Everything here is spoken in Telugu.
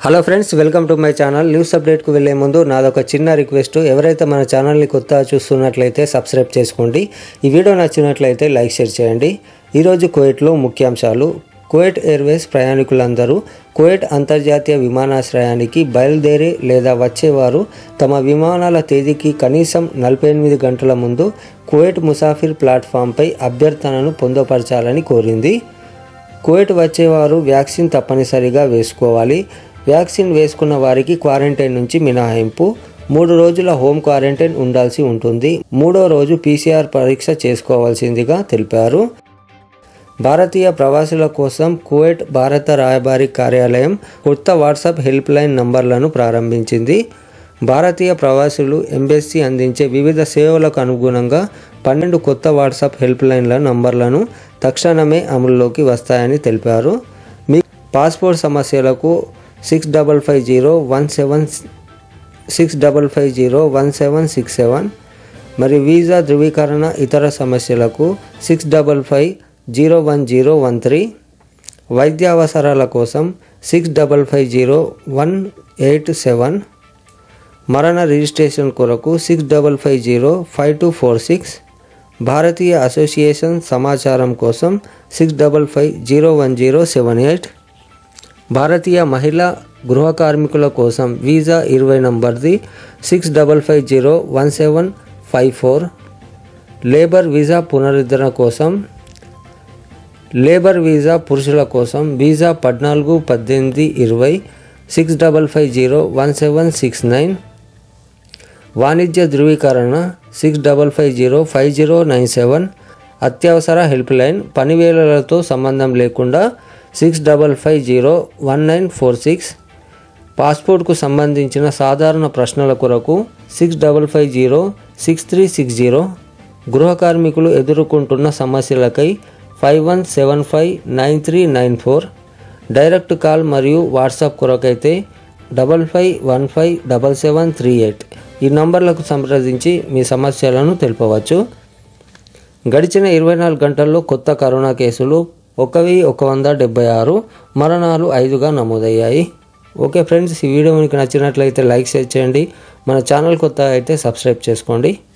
hello friends welcome to my channel news అప్డేట్కు వెళ్ళే ముందు నాదొక చిన్న రిక్వెస్ట్ ఎవరైతే మన ఛానల్ని కొత్త చూస్తున్నట్లయితే సబ్స్క్రైబ్ చేసుకోండి ఈ వీడియో నచ్చినట్లయితే లైక్ షేర్ చేయండి ఈరోజు కువైట్లో ముఖ్యాంశాలు కువైట్ ఎయిర్వేస్ ప్రయాణికులందరూ కువైట్ అంతర్జాతీయ విమానాశ్రయానికి బయలుదేరి లేదా వచ్చేవారు తమ విమానాల తేదీకి కనీసం నలభై ఎనిమిది గంటల ముందు కువైట్ ముసాఫిర్ ప్లాట్ఫామ్పై అభ్యర్థనను పొందుపరచాలని కోరింది కువైట్ వచ్చేవారు వ్యాక్సిన్ తప్పనిసరిగా వేసుకోవాలి వ్యాక్సిన్ వేసుకున్న వారికి క్వారంటైన్ నుంచి మినహాయింపు మూడు రోజుల హోమ్ క్వారంటైన్ ఉండాల్సి ఉంటుంది మూడో రోజు పీసీఆర్ పరీక్ష చేసుకోవాల్సిందిగా తెలిపారు భారతీయ ప్రవాసుల కోసం కువైట్ భారత రాయబారి కార్యాలయం కొత్త వాట్సాప్ హెల్ప్ లైన్ నంబర్లను ప్రారంభించింది భారతీయ ప్రవాసులు ఎంబెస్సీ అందించే వివిధ సేవలకు అనుగుణంగా పన్నెండు కొత్త వాట్సాప్ హెల్ప్ లైన్ల నంబర్లను తక్షణమే అమలులోకి వస్తాయని తెలిపారు మీ పాస్పోర్ట్ సమస్యలకు six double five zero one seven six double five zero one seven six seven మరియు వీసా ధృవీకరణ ఇతర సమస్యలకు six double five zero one zero one three వైద్య అవసరాల కోసం six double five zero one eight seven మరణ రిజిస్ట్రేషన్ కొరకు six double five zero five two four six భారతీయ అసోసియేషన్ సమాచారం కోసం six double five zero one zero seven eight భారతీయ మహిళా గృహ కార్మికుల కోసం వీసా ఇరవై నంబర్ది six double five zero one seven five four labour visa పునరుద్ధరణ కోసం లేబర్ వీసా పురుషుల కోసం వీసా పద్నాలుగు పద్దెనిమిది ఇరవై six double five zero one seven six nine వాణిజ్య ధృవీకరణ six double five zero five zero nine seven అత్యవసర హెల్ప్ లైన్ పనివేళలతో సంబంధం లేకుండా six double five zero one nine four six పాస్పోర్ట్కు సంబంధించిన సాధారణ ప్రశ్నల కొరకు six double five zero six three six zero గృహ కార్మికులు ఎదుర్కొంటున్న సమస్యలకై five one seven five nine three nine four direct call మరియు వాట్సాప్ కొరకైతే double five one five double seven three eight ఈ నంబర్లకు సంప్రదించి మీ సమస్యలను తెలుపవచ్చు గడిచిన ఇరవై నాలుగు గంటల్లో కొత్త కరోనా కేసులు ఒక వెయ్యి ఒక వంద డెబ్బై ఆరు మరణాలు ఐదుగా నమోదయ్యాయి ఓకే ఫ్రెండ్స్ ఈ వీడియో మీకు నచ్చినట్లయితే లైక్ షేర్ చేయండి మన ఛానల్ కొత్త అయితే సబ్స్క్రైబ్ చేసుకోండి